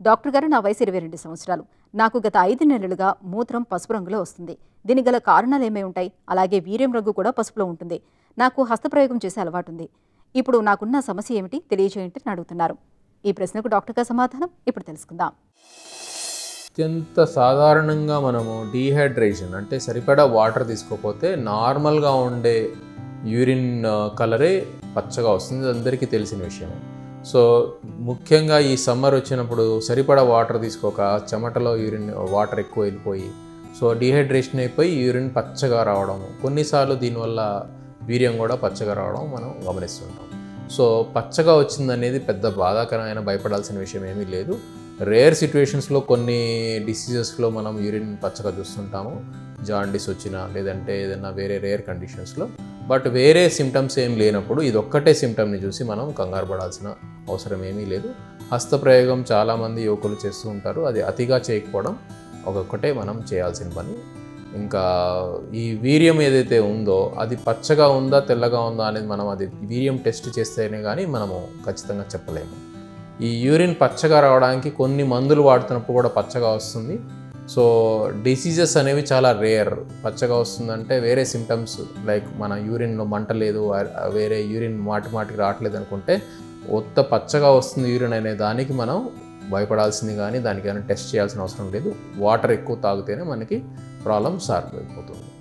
doctor గారు నా వయసు ఇరవై రెండు సంవత్సరాలు నాకు గత ఐదు నెలలుగా మూత్రం పసుపు రంగులో వస్తుంది దీనికి గల కారణాలు ఏమై ఉంటాయి అలాగే వీర్యం రంగు కూడా పసుపులో ఉంటుంది నాకు హస్తప్రయోగం చేసే అలవాటు ఉంది ఇప్పుడు నాకున్న సమస్య ఏమిటి తెలియజేయండి అని అడుగుతున్నారు ఈ ప్రశ్నకు డాక్టర్ గారు సమాధానం ఇప్పుడు తెలుసుకుందాం అత్యంత సాధారణంగా మనము డీహైడ్రేషన్ అంటే సరిపడా వాటర్ తీసుకోకపోతే నార్మల్గా ఉండే యూరిన్ ఆ, కలరే పచ్చగా వస్తుంది ఇది అందరికీ తెలిసిన విషయమే సో ముఖ్యంగా ఈ సమ్మర్ వచ్చినప్పుడు సరిపడా వాటర్ తీసుకోక చెమటలో యూరిన్ వాటర్ ఎక్కువ వెళ్ళిపోయి సో డీహైడ్రేషన్ అయిపోయి యూరిన్ పచ్చగా రావడం కొన్నిసార్లు దీనివల్ల వీర్యం కూడా పచ్చగా రావడం మనం గమనిస్తుంటాం సో పచ్చగా వచ్చిందనేది పెద్ద బాధాకరమైన భయపడాల్సిన విషయం ఏమీ లేదు రేర్ సిచ్యువేషన్స్లో కొన్ని డిసీజెస్లో మనం యూరిన్ పచ్చగా చూస్తుంటాము జాండీస్ వచ్చినా లేదంటే ఏదైనా వేరే రేర్ కండిషన్స్లో బట్ వేరే సిమ్టమ్స్ ఏం లేనప్పుడు ఇది ఒక్కటే సిమ్టమ్ని చూసి మనం కంగారు పడాల్సిన అవసరం ఏమీ లేదు హస్తప్రయోగం చాలామంది యువకులు చేస్తూ ఉంటారు అది అతిగా చేయకపోవడం ఒక్కొక్కటే మనం చేయాల్సిన పని ఇంకా ఈ వీర్యం ఏదైతే ఉందో అది పచ్చగా ఉందా తెల్లగా ఉందా అనేది మనం అది వీర్యం టెస్ట్ చేస్తేనే కానీ మనము ఖచ్చితంగా చెప్పలేము ఈ యూరిన్ పచ్చగా రావడానికి కొన్ని మందులు వాడుతున్నప్పుడు కూడా పచ్చగా వస్తుంది సో డిసీజెస్ అనేవి చాలా రేర్ పచ్చగా వస్తుందంటే వేరే సిమ్టమ్స్ లైక్ మన యూరిన్లో మంట లేదు ఆ- వేరే యూరిన్ మాటి మాటికి రావట్లేదు అనుకుంటే ఒత్త పచ్చగా వస్తుంది యూరిన్ అనే దానికి మనం భయపడాల్సింది కానీ దానికి ఏమైనా టెస్ట్ చేయాల్సిన అవసరం లేదు వాటర్ ఎక్కువ తాగితేనే మనకి ప్రాబ్లం సాల్వ్ అయిపోతుంది